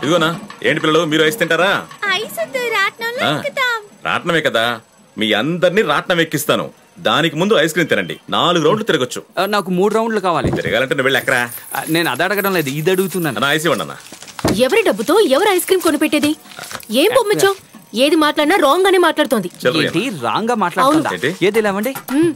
ఇదిగోనా ఏంటి పిల్లలు మీరు ఐస్ తింటారా ఐస్ వద్దు, రాట్నంలో ఆ, ఎక్కుతాం రాట్నమే కదా మీ అందరినీ రాట్నం ఎక్కిస్తాను దానికి ముందు ఐస్ క్రీమ్ తినండి నాలుగు రౌండ్లు తిరగచ్చు ఆ, నాకు మూడు రౌండ్లు కావాలి తిరగాలంటే నువ్వు వెళ్ళి ఎక్కరా ఆ, నేను అది అడగడం లేదు ఇది అడుగుతున్నాను అన్న ఐస్ ఇవ్వండి అన్న ఎవరి డబ్బుతో ఎవరు ఐస్ క్రీమ్ కొనిపెట్టేది ఏం బొమ్మచ్చో ఏది మాట్లాడినా రాంగ్ గానే మాట్లాడుతోంది చిల్లర ఏంటి ఇవ్వనా? రాంగ్ గా మాట్లాడుతుందా ఏంటి? ఏది లేవండి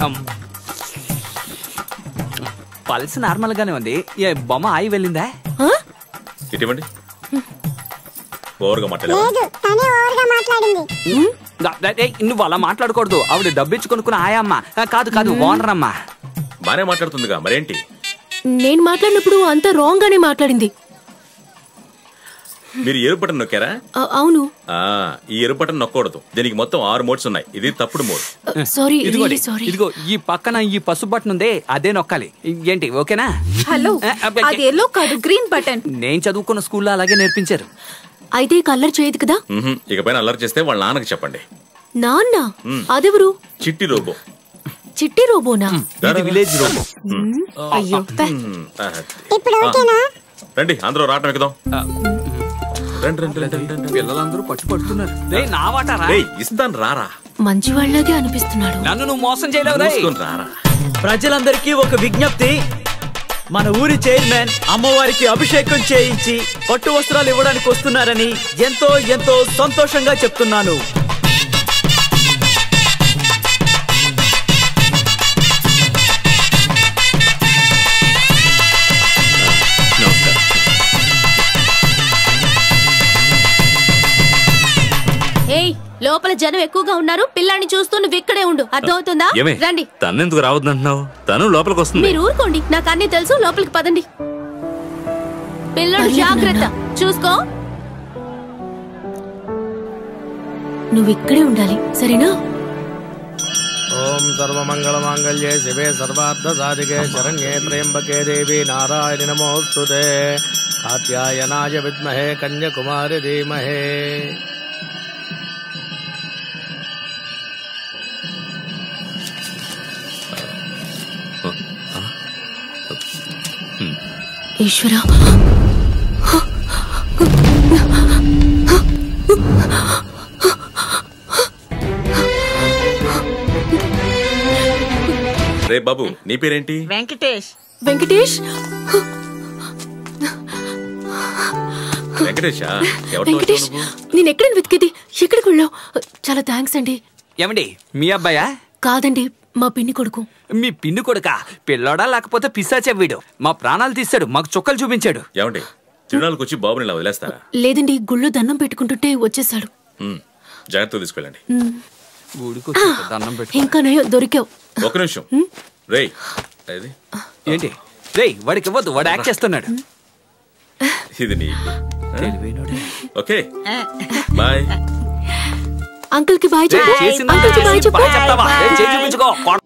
పల్స్ నార్మల్ గానే ఉంది ఏ బొమ్మ ఆయి వెళ్ళిందా ఆ? ఇటు ఇవ్వండి ఓవర్గా మాట్లాడే లేదు తనే ఓవర్గా మాట్లాడింది దా- దా- ఏయ్, నువ్వు అలా మాట్లాడకూడదు ఆవిడ డబ్బిచ్చి కొనుక్కున్న ఆయమ్మ ఆ, కాదు కాదు ఓనర్ అమ్మా బానే మాట్లాడుతుందిగా మరేంటి నేను మాట్లాడినప్పుడు అంతా రాంగ్ గానే మాట్లాడింది మీరు ఎరుపు బటన్ నొక్కారా ఆ, అవును ఆ ఈ ఎరుపు బటన్ నొక్కకూడదు దీనికి మొత్తం ఆరు మోడ్స్ ఉన్నాయి ఇది తప్పుడు మోడ్ సారీ ఇదిగోండి సారీ ఇదిగో ఈ పక్కన ఈ పసుపు బట్టన్ ఉందే అదే నొక్కాలి ఏంటి ఓకేనా హలో ఆ, అబ్బే, అది ఎల్లో కాదు గ్రీన్ బటన్ నేను చదువుకున్న స్కూల్లో అలాగే నేర్పించారు అయితే కలర్ చేయదు కదా మ్హూ. ఇకపైన అల్లరి చేస్తే వాళ్ళ నాన్నకి చెప్పండి నాన్న అదెవరు చిట్టి రోబో చిట్టి రోబోనా ఇది విలేజ్ రూమ్ అయ్యో పే. మ్, ఆ, ఇప్పుడు ఓకేనా రండి అందరూ రావటం ఎక్కుదాం రండి రండి రండి రండి, రండి పిల్లలందరూ పట్టు పడుతున్నారు రేయ్, నా వాటారా రేయ్, ఇస్తాను రారా మంచి వాళ్ళగే అనిపిస్తున్నాడు నన్ను నువ్వు మోసం చేయలేవు రేయ్. మూసుకొని రారా ప్రజలందరికీ ఒక విజ్ఞప్తి మన ఊరి చైర్మన్ అమ్మవారికి అభిషేకం చేయించి పట్టు వస్త్రాలు ఇవ్వడానికి వస్తున్నారని ఎంతో ఎంతో సంతోషంగా చెప్తున్నాను నమస్కారం ఏయ్ లోపల జనం ఎక్కువగా ఉన్నారు పిల్లాన్ని చూస్తూ నువ్వు ఇక్కడే ఉండు అర్థమవుతుందా ఏమే రండి తన్నెందుకు రావద్దంటున్నావు తను లోపలికి వస్తుంది మీరు ఊరుకోండి నాకు అన్ని తెలుసు లోపలికి పదండి పిల్లడు జాగ్రత్త చూసుకో నువ్వు ఇక్కడే ఉండాలి సరేనా ఓం సర్వమంగళమాంగళ్యే శివే సర్వార్థ సాధికే శరణ్యే త్రయంబకే దేవి నారాయణి నమోస్తుతే కాత్యాయనాయ విద్మహే కన్యకుమారి ధీమహే ఈశ్వర రే బాబు నీ పేరేంటి వెంకటేష్ వెంకటేష్ వెంకటేషా ఎవరితో వెంకటేష్ వచ్చావు నువ్వు? నేను ఎక్కడ వెతికేది ఎక్కడికి వెళ్ళావు చాలా థ్యాంక్స్ అండి ఏమండి మీ అబ్బాయా కాదండి మా పిన్ని కొడుకు మీ పిన్ను కొడుక పిల్లోడా లేకపోతే పిశాచే వీడు మా ప్రాణాలు తీశాడు మాకు చుక్కలు చూపించాడు ఏమండి తిరునాళ్ళకి వచ్చి బాబుని ఇలా వదిలేస్తారా లేదండి గుళ్ళో దండం పెట్టుకుంటుంటే వచ్చేసాడు మ్, జాగ్రత్తగా తీసుకెళ్ళండి ఊడికొచ్చి దండం పెట్టు ఇంకా నయం దొరికావు ఒక నిమిషం రేయ్ అది ఏంటి రేయ్ వాడికి ఇవ్వద్దు వాడు యాక్ట్ చేస్తున్నాడు ఇది నీ తెలివైనోడే. ఓకే బాయ్ అంకుల్ కి బాయ్ చెప్పు చేసిందా? అంకుల్ కి బాయ్ చెప్పు బాయ్ చెప్తావా? ఏయ్, చేయి చూపించుకో